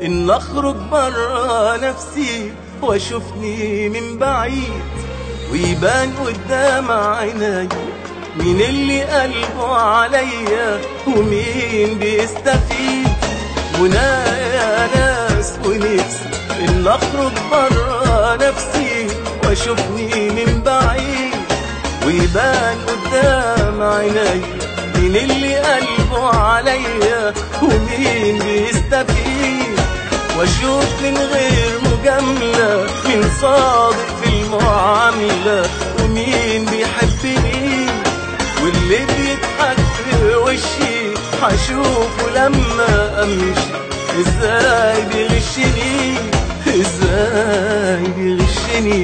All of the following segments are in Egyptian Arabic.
إن أخرج برا نفسي وأشوفني من بعيد ويبان قدام عيني مين اللي قلبه عليا ومين بيستفيد ونايا ناس ونفسي إن أخرج برا نفسي وأشوفني من بعيد ويبان قدام عيني مين اللي قلبه عليا ومين بيستفيد واشوف من غير مجاملة مين صادق في المعاملة ومين بيحبني واللي بيضحك في وشي هشوفه لما امشي ازاي بيغشني ازاي بيغشني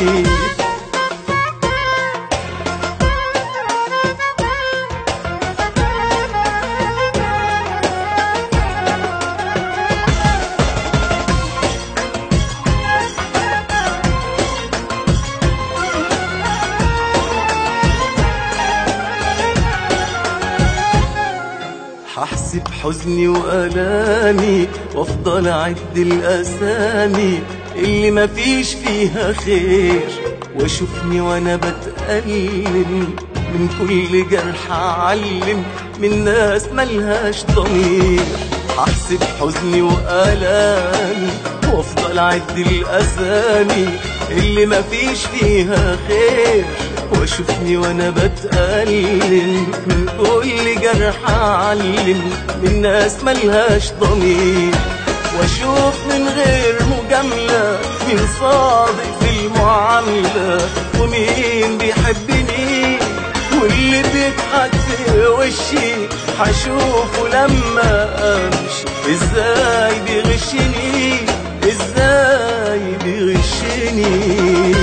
هحسب حزني وألامي وافضل أعد الأسامي اللي مفيش فيها خير واشوفني وانا بتألم من كل جرح أعلم من ناس ملهاش ضمير هحسب حزني وألامي وافضل أعد الأسامي اللي مفيش فيها خير واشوفني وانا بتألم من كل جرح اعلم من ناس ملهاش ضمير واشوف من غير مجاملة مين صادق في المعاملة ومين بيحبني واللي بيضحك في وشي هشوفه لما امشي ازاي بيغشني ازاي بيغشني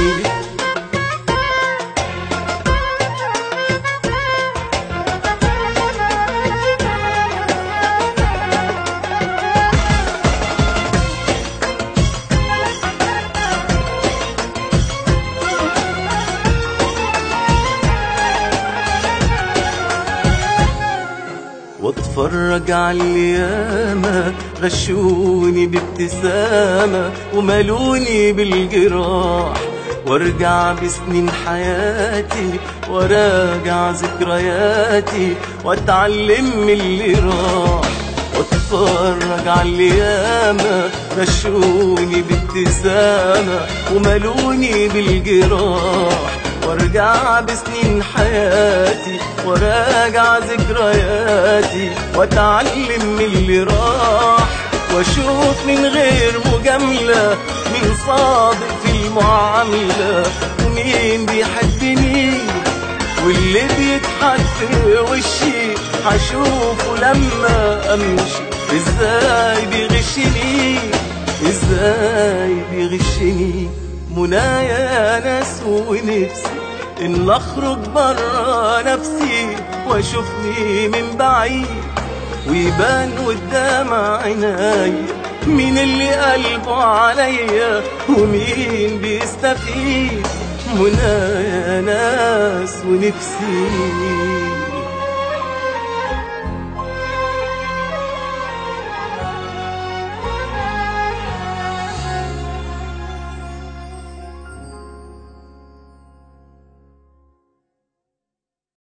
واتفرج على اليامة غشوني بابتسامة وملوني بالجراح وارجع بسنين حياتي وراجع ذكرياتي واتعلم من اللي راح واتفرج على اليامة غشوني بابتسامة وملوني بالجراح وارجع بسنين حياتي وراجع ذكرياتي واتعلم من اللي راح واشوف من غير مجاملة مين صادق في المعاملة ومين بيحبني واللي بيضحك في وشي هشوفه لما امشي ازاي بيغشني ازاي بيغشني منايا ناس ونفسي ان اخرج برا نفسي واشوفني من بعيد ويبان قدام عيني مين اللي قلبه عليا ومين بيستفيد منايا ناس ونفسي